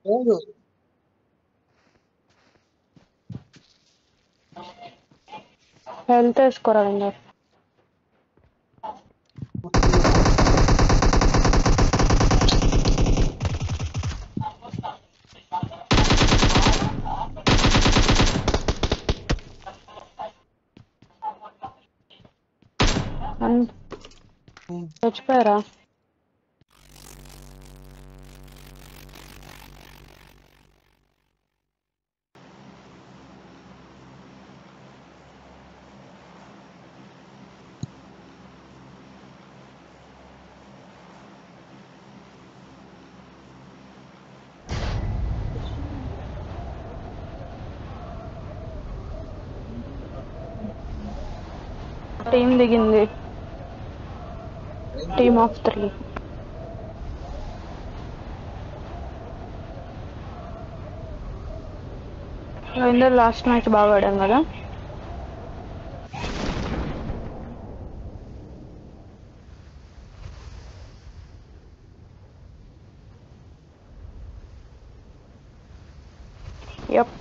లేదు హెల్త్ వేసుకోరా ఇంకా అన్- చచ్చిపోయారా టీం దిగింది team of three Ravinder last match బాగా ఆడాం కదా యప్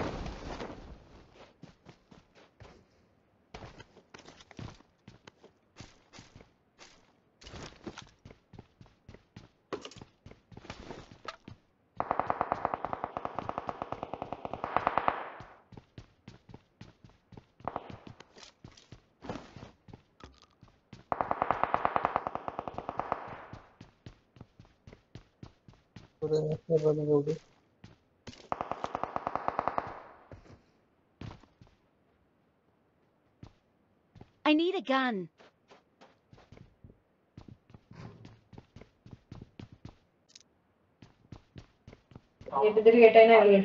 చూడు I need a gun. ఎటు తిరిగి ఎటైనా వెళ్ళండి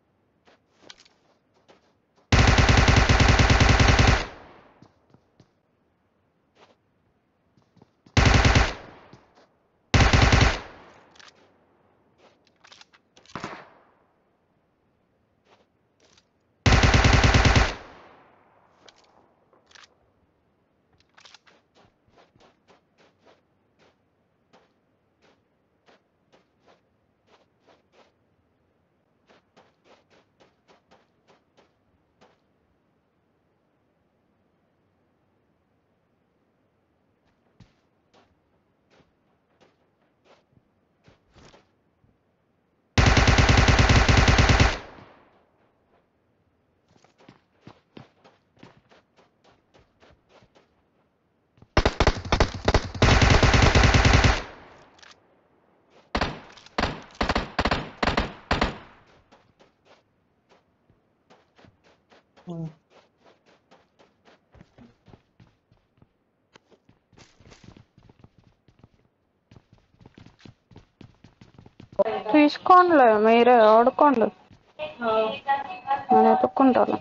తీసుకోండిలే మీరే ఆడుకోండి నేను ఎత్తుక్కుంటాను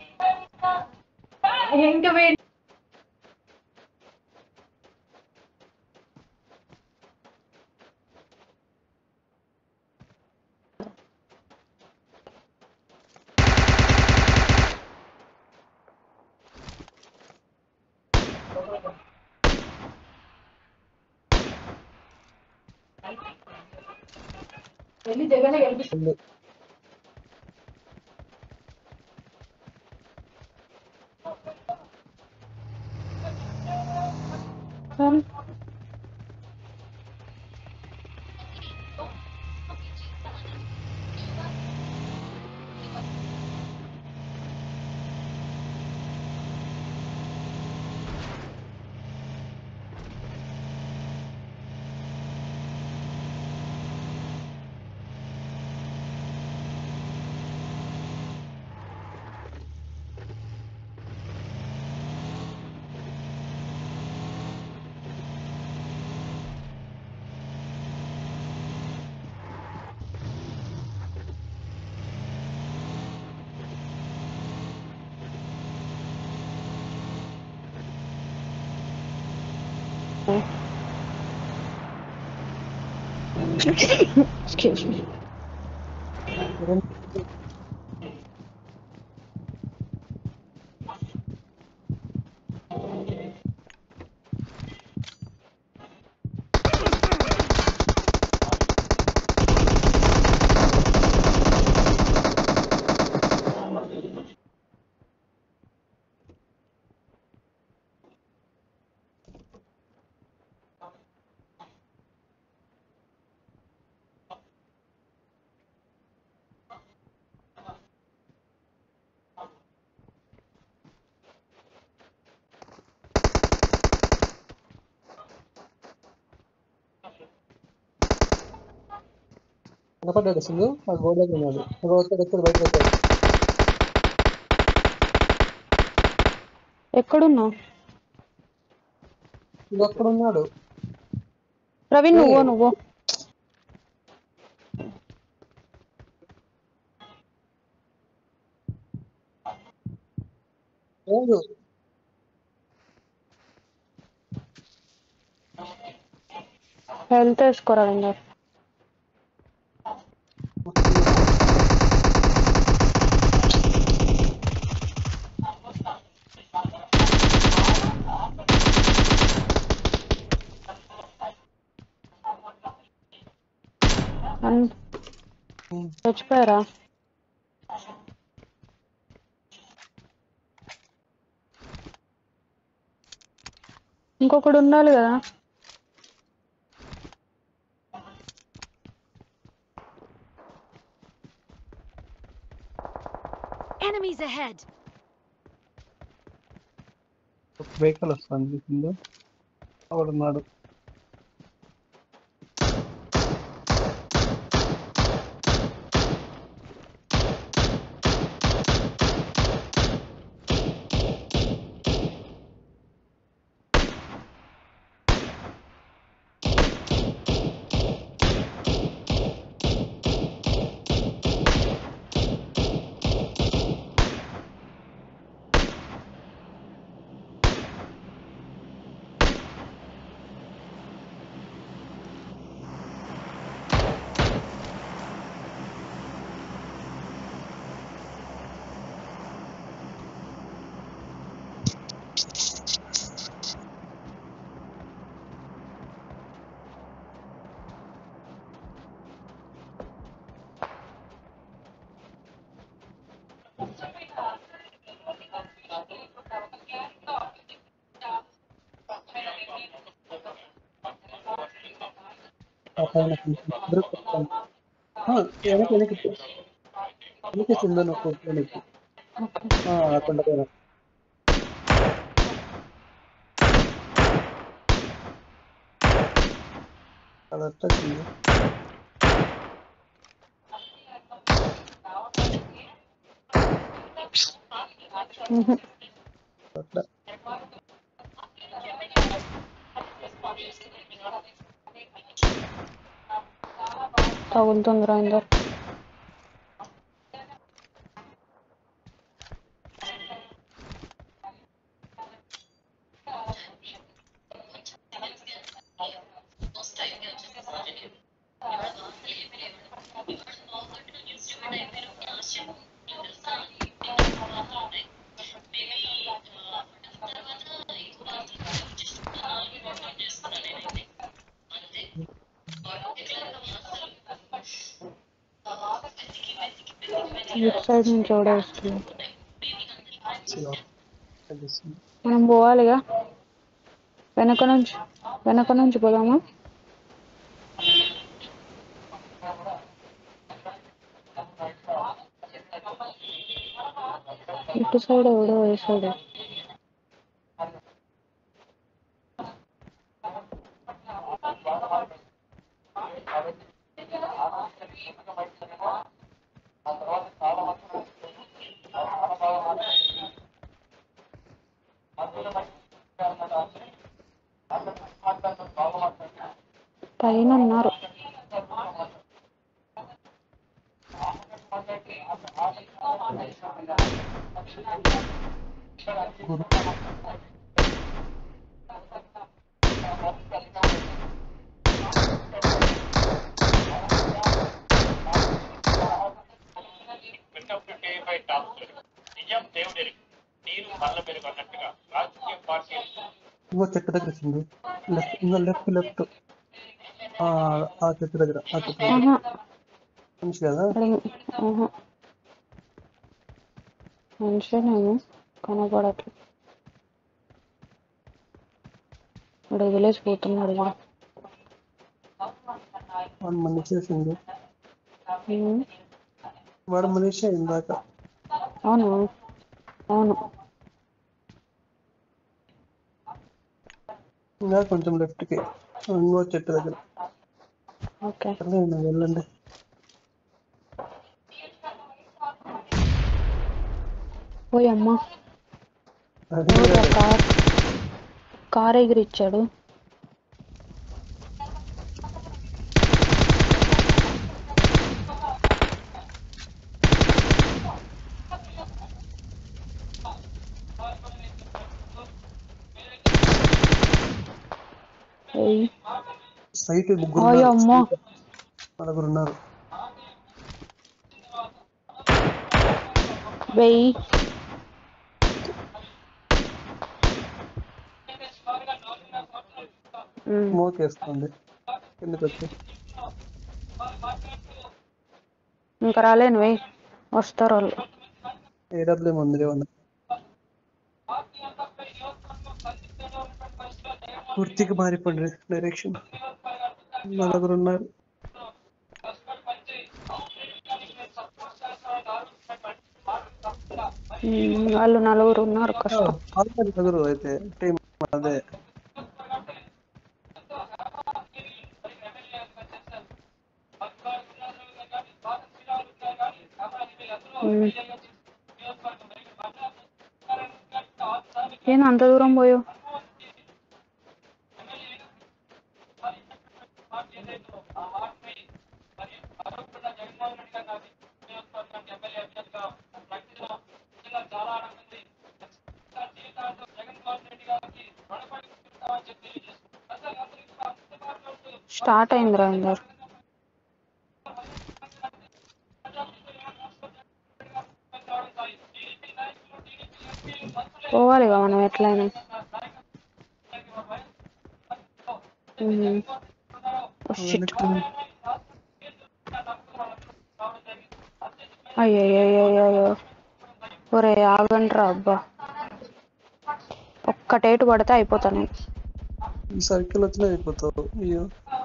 ఇంకా వేడి వెళ్ళి జగన్ గెలిపి ఉంది. సరే. Excuse me. కనపడ్డాడు సింగు ఆ గోడ దగ్గర ఉన్నాడు ఒక వచ్చాడు వచ్చాడు బయటకు వచ్చాడు ఎక్కడున్నావు ఇది అక్కడ ఉన్నాడు ప్రవీణ్ నువ్వు ఏయ్. నువ్వు లేదు హెల్త్ వేసుకోరా ఇంకా అన్- ఉమ్. చచ్చిపోయారా ఇంకొకడు ఉండాలి కదా Enemies ahead! ఒక వెహికల్ వస్తుంది కింద అక్కడ ఉన్నాడు ఆ పైన కొంచెం ఎదురు కొట్టాను. ఆ, వెనక్కి వెనక్కి వెనక్కి కింద నొక్కు వెనక్కి ఆ, ఆ కొండ పైన అది అట్లా కింద. మ్హూ. అట్లా తగులుతుందిరా ఇందర్ ఇటు సైడ్ నుంచి ఎవడో వస్తుంది శివ. తగ్గిస్తుంది. మనం పోవాలిగా వెనక నుంచి వెనక నుంచి పోదామా ఇటు సైడ్ ఎవడో వేసాడు పైన ఉన్నారు గురు ఇంకో చెట్టు దగ్గర వచ్చింది లెఫ్ట్ ఇంకో లెఫ్ట్ లెఫ్ట్ ఆ ఆ చెట్టు దగ్గర ఆ చెట్టు దగ్గర ఆహా మనిషి కదా అడిగి ఆహా మనిషినేమో కనపడట్లేదు వాడు వదిలేసి పోతున్నాడు కూడా వాడు మనిషి చేసింది ఉమ్. వాడు మనిషి ఇందాక అవును అవును ఇంకా కొంచెం లెఫ్ట్ కి ఇంకో చెట్టు దగ్గర ఓకే సర్లే, వెళ్ళండి ఓయ్ అమ్మా అది ఎవరు కార్ కార్ ఎగిరిచ్చాడు ఏయ్, సైట్ ముగ్గురు ఓయ్ ఉన్నారు. అమ్మా నలుగురు ఉన్నారు వెయ్యి ఉమ్, స్మోక్ వేస్తుంది కిందకి వచ్చి ఇంకా రాలేను వెయ్యి వస్తారు వాళ్ళు ఏడబ్ల్యూ ఉంది ఏమన్నా పూర్తిగా మారిపోండి డైరెక్షన్ నలుగురు ఉన్నారు ఉమ్, వాళ్ళు నలుగురు ఉన్నారు కష్టం ఆల్రెడీ నలుగురు అయితే టీం అదే ఉమ్. ఏంది అంత దూరం పోయావు స్టార్ట్ అయిందిరా అందరు పోవాలిగా మనం ఎట్లయినా ఉమ్. ఓ shit. అయ్యయ్యో ఒరే ఆగండ్రా అబ్బా ఒక్కటేటు పడితే అయిపోతా నేను ఈ సర్కిల్ వచ్చినా అయిపోతావు అయ్యో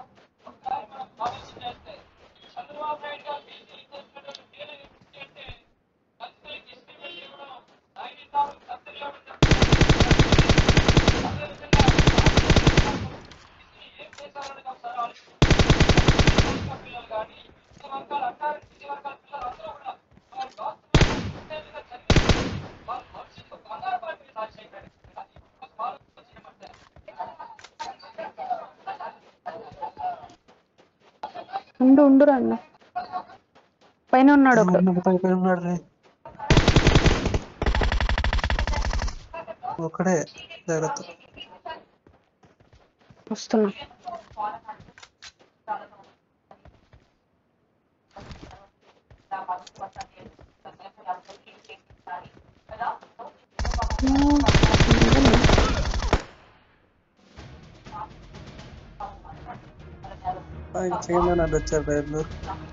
ఉండు ఉండు రండి పైన ఉన్నాడు ఒకడు ఉన్నాడు, పై పైన ఉన్నాడు రే ఒకడే జాగ్రత్త వస్తున్నా ఆయన చికెన్ అనేది వచ్చారు రైలు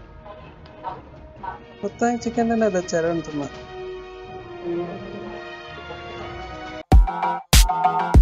మొత్తానికి చికెన్ అనేది వచ్చారు అంటున్నా